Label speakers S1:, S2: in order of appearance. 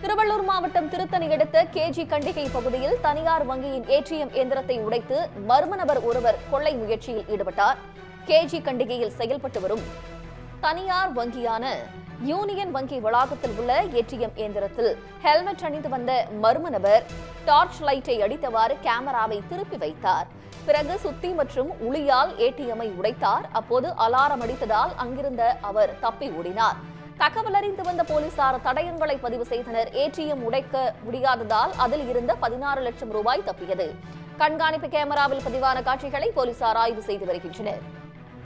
S1: திருவள்ளூர் மாவட்டம் திருத்தணி அடுத்த கேஜி கண்டிகை பகுதியில் தனியார் வங்கியின் ஏடிஎம் இயந்திரத்தை உடைத்து மர்ம நபர் ஒருவர் கொள்ளை முயற்சியில் ஈடுபட்டார் கேஜி கண்டிகையில் செயல்பட்டு வரும் தனியார் வங்கியான யூனியன் வங்கி வளாகத்தில் உள்ள ஏடிஎம் இயந்திரத்தில் ஹெல்மெட் அணிந்து வந்த மர்ம நபர் டார்ச் லைட்டை அடித்தவாறு கேமராவை திருப்பி வைத்தார் பிறகு சுத்தி மற்றும் உளியால் ஏடிஎம்மை உடைத்தார் அப்போது அலாரம் அடித்ததால் அங்கிருந்த அவர் தப்பி ஓடினார் தகவல் அறிந்து வந்த போலீசார் தடயங்களை பதிவு செய்தனர் ஏடிஎம் உடைக்க முடியாததால் அதில் இருந்த பதினாறு லட்சம் ரூபாய் தப்பியது கண்காணிப்பு கேமராவில் பதிவான காட்சிகளை போலீசார் ஆய்வு செய்து வருகின்றனர்